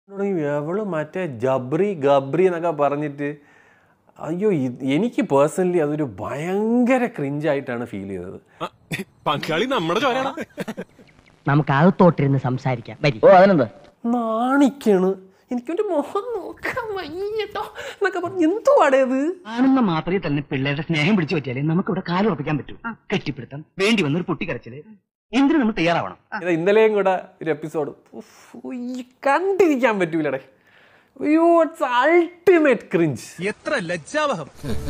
തുടങ്ങി അവള് മറ്റേ ജബ്രി ഗബ്രി എന്നൊക്കെ പറഞ്ഞിട്ട് അയ്യോ ഇത് എനിക്ക് പേഴ്സണലി അതൊരു ഭയങ്കര ക്രിഞ്ചായിട്ടാണ് ഫീൽ ചെയ്തത് പങ്കാളി നമ്മുടെ ചോരാണ് നമുക്ക് അകത്തോട്ടിരുന്ന് സംസാരിക്കാം വരി ഓ അതിനെന്താ നാണിക്കാണ് എനിക്കെന്റെ മുഖം നോക്കാൻ വയ്യട്ടോ എന്നൊക്കെ പറഞ്ഞു എന്തുവാടേ അത് കാണുന്ന മാത്രമേ തന്നെ പിള്ളേരുടെ സ്നേഹം പിടിച്ചു പറ്റിയാലേ നമുക്ക് ഇവിടെ കാലം ഉറപ്പിക്കാൻ പറ്റൂ കെട്ടിപ്പിടുത്തം വേണ്ടി വന്നൊരു പൊട്ടിക്കരച്ചില് എന്തിനു നമ്മൾ തയ്യാറാവണം ഇത് ഇന്നലെയും കൂടെ ഒരു എപ്പിസോഡ് കണ്ടിരിക്കാൻ പറ്റൂലടേ അയ്യോ ഇറ്റ്സ് അൾട്ടിമേറ്റ് ക്രിഞ്ച് എത്ര ലജ്ജാവഹം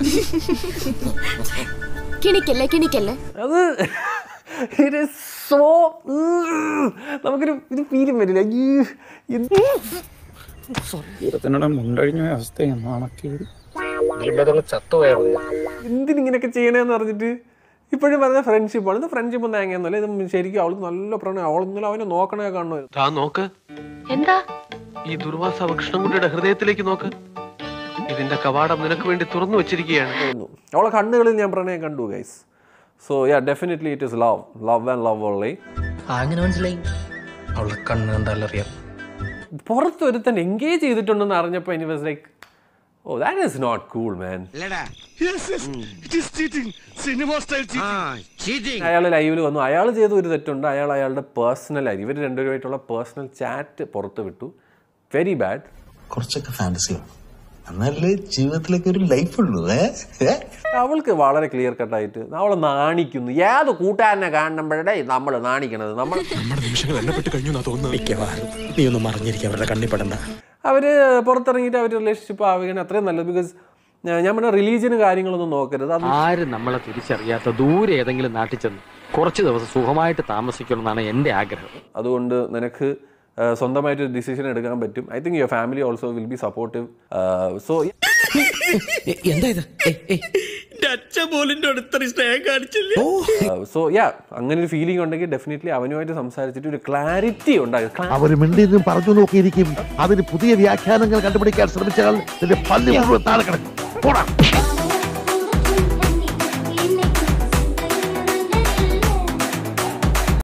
കിണിക്കല്ലേ കിണിക്കല്ലേ അത് it is so നമുക്കൊരു ഇത് ഫീലും വരില്ല അയ്യോ, എന്ത് പൂരത്തിനിടെ മുണ്ടഴിഞ്ഞ അവസ്ഥയാണ് നാണക്കേട് എന്തിനിങ്ങനെയൊക്കെ ചെയ്യണേന്ന് പറഞ്ഞിട്ട് ഇപ്പോഴും പറഞ്ഞ ഫ്രണ്ട്ഷിപ്പാണ് ഇത് ഫ്രണ്ട്ഷിപ്പ് തേങ്ങയൊന്നുമല്ല ഇത് ശരിക്കും അവൾക്ക് നല്ല പ്രണയം അവളൊന്നും അവനെ നോക്കണേ കാണുമായിരുന്നു താ നോക്ക് എന്താ ഈ ദുർവാസ കൃഷ്ണൻകുട്ടിയുടെ ഹൃദയത്തിലേക്ക് നോക്ക് ഇതിന്റെ കവാടം നിനക്ക് വേണ്ടി തുറന്നു വെച്ചിരിക്കുകയാണ് തോന്നുന്നു അവളെ കണ്ണുകളിൽ ഞാൻ പ്രണയം കണ്ടു guys so yeah definitely it is love love and love only അങ്ങനെ മനസ്സിലായി അവളെ കണ്ണ് കണ്ടാലറിയാം പുറത്ത് ഒരുത്തൻ എൻഗേജ് ചെയ്തിട്ടുണ്ടെന്ന് അറിഞ്ഞപ്പോൾ എനിക്ക് was like oh that is not cool man അയാൾ ലൈവിൽ വന്നു അയാൾ ചെയ്ത ഒരു തെറ്റുണ്ട് അയാൾ അയാളുടെ പേഴ്സണൽ ആയി ഇവർ രണ്ടുപേരുമായിട്ടുള്ള പേഴ്സണൽ ചാറ്റ് പുറത്ത് വിട്ടു വെരി ബാഡ് കുറച്ചൊക്കെ ഫാന്റസി വേണം എന്നാലേ ജീവിതത്തിലേക്ക് ഒരു ലൈഫ് ഉള്ളൂ ഏ ഏ? അവൾക്ക് വളരെ ക്ലിയർ കട്ടായിട്ട് അവളെ നാണിക്കുന്നു ഏത് കൂട്ടുകാരനെ കാണുമ്പോഴേ നമ്മൾ നാണിക്കണത് നമ്മൾ നമ്മുടെ നിമിഷങ്ങൾ എണ്ണപ്പെട്ട് കഴിഞ്ഞു എന്നാ തോന്നുന്നത് മിക്കവാറും നീ ഒന്നും മറിഞ്ഞിരിക്കും അവരുടെ കണ്ണിപ്പെടണ്ട അവർ പുറത്തിറങ്ങിയിട്ട് അവർ റിലേഷൻഷിപ്പ് ആവുകയാണ് അത്രയും നല്ലത് ബിക്കോസ് ഞാൻ പറഞ്ഞ റിലീജിയന് കാര്യങ്ങളൊന്നും നോക്കരുത് അത് ആരും നമ്മളെ തിരിച്ചറിയാത്ത ദൂരെ ഏതെങ്കിലും നാട്ടിൽ ചെന്ന് കുറച്ച് ദിവസം സുഖമായിട്ട് താമസിക്കണമെന്നാണ് എൻ്റെ ആഗ്രഹം അതുകൊണ്ട് നിനക്ക് ആ, സ്വന്തമായിട്ട് ഡിസിഷൻ എടുക്കാൻ പറ്റും I think your family also will be supportive so എന്താ ഇത് സോ യാ അങ്ങനെ ഒരു ഫീലിംഗ് ഉണ്ടെങ്കിൽ ഡെഫിനറ്റ്ലി അവനുമായിട്ട് സംസാരിച്ചിട്ട് ഒരു ക്ലാരിറ്റി ഉണ്ടാകും അവർ മിണ്ടിയതും പറഞ്ഞു നോക്കിയിരിക്കും അതിന് പുതിയ വ്യാഖ്യാനങ്ങൾ കണ്ടുപിടിക്കാൻ ശ്രമിച്ചാൽ നിന്റെ പള്ളി മുഴുവൻ താഴെ കിടക്കും പോടാ